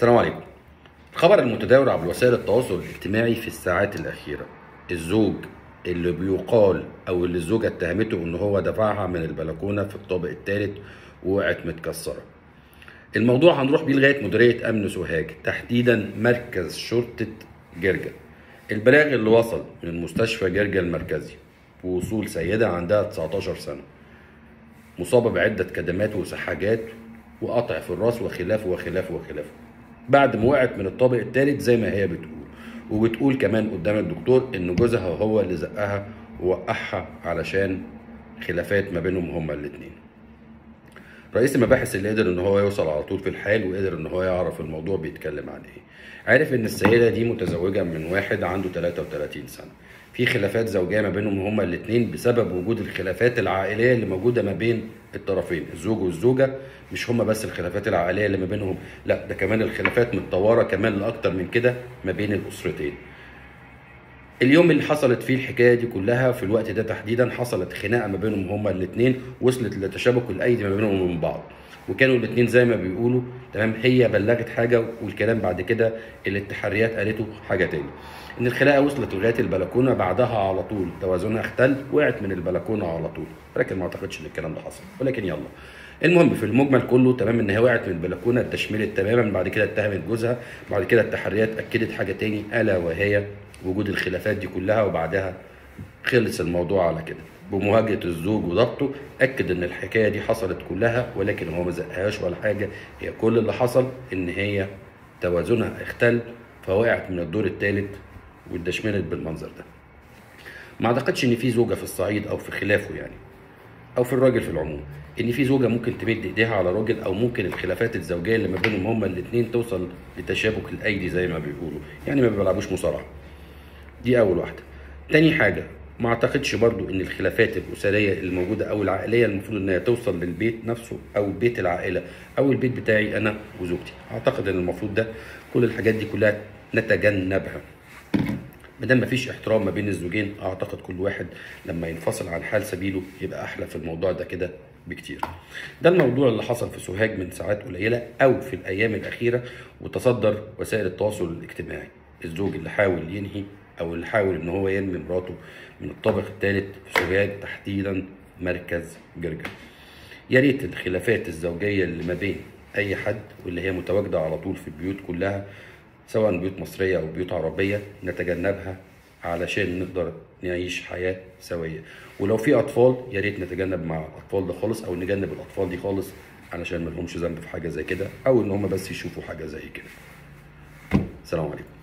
السلام عليكم الخبر المتداول عبر وسائل التواصل الاجتماعي في الساعات الأخيرة الزوج اللي بيقال أو اللي الزوجة اتهمته إن هو دفعها من البلكونة في الطابق الثالث ووقعت متكسرة الموضوع هنروح بيه لغاية مديرية أمن سوهاج تحديدا مركز شرطة جرجل البلاغ اللي وصل من مستشفى جرجل المركزي بوصول سيدة عندها 19 سنة مصابة بعدة كدمات وسحاجات وقطع في الراس وخلافه وخلافه وخلافه بعد ما وقعت من الطابق الثالث زي ما هي بتقول وبتقول كمان قدام الدكتور ان جوزها هو اللي زقها ووقعها علشان خلافات ما بينهم هما الاتنين رئيس المباحث اللي قدر ان هو يوصل على طول في الحال وقدر ان هو يعرف الموضوع بيتكلم عن ايه عارف ان السيده دي متزوجه من واحد عنده 33 سنه في خلافات زوجيه ما بينهم هما الاثنين بسبب وجود الخلافات العائليه اللي موجوده ما بين الطرفين الزوج والزوجه مش هما بس الخلافات العائليه اللي ما بينهم لا ده كمان الخلافات متطوره كمان لاكتر من كده ما بين الاسرتين اليوم اللي حصلت فيه الحكايه دي كلها في الوقت ده تحديدا حصلت خناقه ما بينهم هما الاثنين وصلت لتشابك الايدي ما بينهم وبين بعض وكانوا الاثنين زي ما بيقولوا تمام هي بلغت حاجه والكلام بعد كده اللي التحريات قالته حاجه تاني ان الخناقه وصلت لغايه البلكونه بعدها على طول توازنها اختل وقعت من البلكونه على طول ولكن ما اعتقدش ان الكلام ده حصل ولكن يلا المهم في المجمل كله تمام ان هي وقعت من البلكونه اتشملت تماما بعد كده اتهمت جوزها بعد كده التحريات اكدت حاجه تاني الا وهي وجود الخلافات دي كلها وبعدها خلص الموضوع على كده بمواجهه الزوج وضبطه اكد ان الحكايه دي حصلت كلها ولكن هو ما زقهاش ولا حاجه هي كل اللي حصل ان هي توازنها اختل فوقعت من الدور الثالث واتدشملت بالمنظر ده ما اعتقدش ان في زوجه في الصعيد او في خلافه يعني او في الراجل في العموم ان في زوجه ممكن تمد ايديها على راجل او ممكن الخلافات الزوجيه اللي ما بينهم هما الاثنين توصل لتشابك الايدي زي ما بيقولوا يعني ما بيلعبوش مصارعه دي اول واحده تاني حاجه ما اعتقدش برضو ان الخلافات الاسريه الموجوده او العائليه المفروض انها توصل للبيت نفسه او بيت العائله او البيت بتاعي انا وزوجتي اعتقد ان المفروض ده كل الحاجات دي كلها نتجنبها ما دام مفيش احترام ما بين الزوجين اعتقد كل واحد لما ينفصل عن حال سبيله يبقى احلى في الموضوع ده كده بكتير ده الموضوع اللي حصل في سوهاج من ساعات قليله او في الايام الاخيره وتصدر وسائل التواصل الاجتماعي الزوج اللي حاول ينهي او اللي حاول ان هو يرمي مراته من الطابق الثالث في سوهاج تحديدا مركز جرجر يا ريت الخلافات الزوجيه اللي ما بين اي حد واللي هي متواجده على طول في البيوت كلها سواء بيوت مصريه او بيوت عربيه نتجنبها علشان نقدر نعيش حياه سويه ولو في اطفال يا ريت نتجنب مع الاطفال ده خالص او نجنب الاطفال دي خالص علشان ما لهمش ذنب في حاجه زي كده او ان هم بس يشوفوا حاجه زي كده السلام عليكم